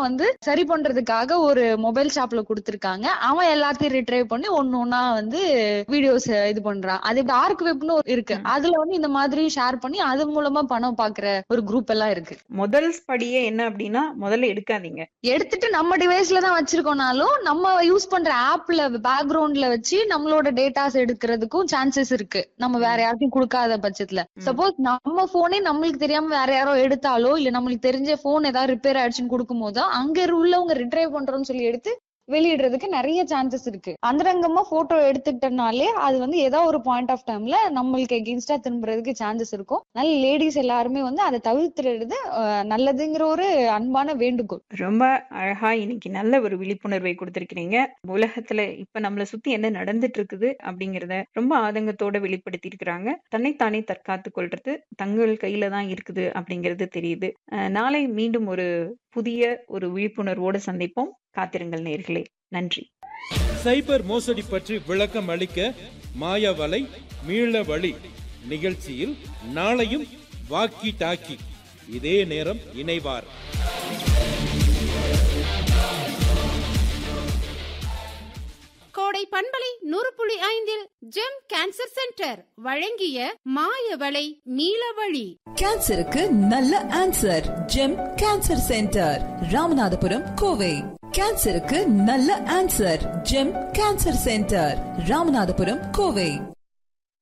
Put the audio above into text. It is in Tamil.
வந்து சரி பண்றதுக்காக ஒரு மொபைல் ஷாப்ல கொடுத்திருக்காங்க அவன் எல்லாத்தையும் ரிட்ரைவ் பண்ணி ஒன்னு ஒன்னா வந்து வீடியோஸ் இது பண்றான் அது டார்க் வெப்னு இருக்கு அதுல வந்து இந்த மாதிரி ஷேர் பண்ணி அது மூலமா பணம் பாக்குற ஒரு குரூப் எல்லாம் இருக்கு முதல் படியே என்ன அப்படின்னா முதல்ல எடுக்காதீங்க எடுத்துட்டு நம்ம டிவைஸ்ல தான் வச்சிருக்கோம்னாலும் நம்ம யூஸ் பண்ற ஆப்ல பேக்ரவுண்ட்ல வச்சு நம்மளோட டேட்டாஸ் எடுக்கிறதுக்கும் சான்சஸ் இருக்கு நம்ம வேற யாருக்கும் கொடுக்காத பட்சத்துல சப்போஸ் நம்ம போனே நம்மளுக்கு தெரியாம வேற யாரோ எடுத்தாலோ இல்ல நம்மளுக்கு தெரிஞ்ச போன் ஏதாவது ரிப்பேர் ஆயிடுச்சுன்னு கொடுக்கும் போதோ அங்க உள்ளவங்க ரிட்ரைவ் பண்றோம்னு சொல்லி எடுத்து வெளியிடுறதுக்கு நிறைய சான்சஸ் இருக்கு அந்தரங்கமா போட்டோ எடுத்துக்கிட்டனாலே அது வந்து ஏதோ ஒரு பாயிண்ட் ஆஃப் டைம்ல நம்மளுக்கு எகென்ஸ்டா திரும்புறதுக்கு சான்சஸ் இருக்கும் அதனால லேடிஸ் எல்லாருமே வந்து அதை தவிர்த்துறது அஹ், நல்லதுங்கிற ஒரு அன்பான வேண்டுகோள் ரொம்ப அழகா இன்னைக்கு நல்ல ஒரு விழிப்புணர்வை கொடுத்திருக்கிறீங்க உலகத்துல இப்ப நம்மள சுத்தி என்ன நடந்துட்டு இருக்குது அப்படிங்கறத ரொம்ப ஆதங்கத்தோட வெளிப்படுத்தி இருக்கிறாங்க தன்னைத்தானே தற்காத்து கொள்றது தங்கள் கையில தான் இருக்குது அப்படிங்கிறது தெரியுது அஹ் நாளை மீண்டும் ஒரு புதிய ஒரு விழிப்புணர்வோடு சந்திப்போம் காத்திருங்கள் நேர்களே நன்றி சைபர் மோசடி பற்றி விளக்கம் அளிக்க மாயவலை மீள வழி நிகழ்ச்சியில் நாளையும் வாக்கி டாக்கி இதே நேரம் இணைவார் கோடை பண்பலை நூறு புள்ளி ஐந்தில் ஜெம் கேன்சர் சென்டர் வழங்கிய மாயவளை நீலவழி கேன்சருக்கு நல்ல answer Gem cancer centre Ramanathapuram Kovai கேன்சருக்கு நல்ல answer Gem cancer centre Ramanathapuram Kovai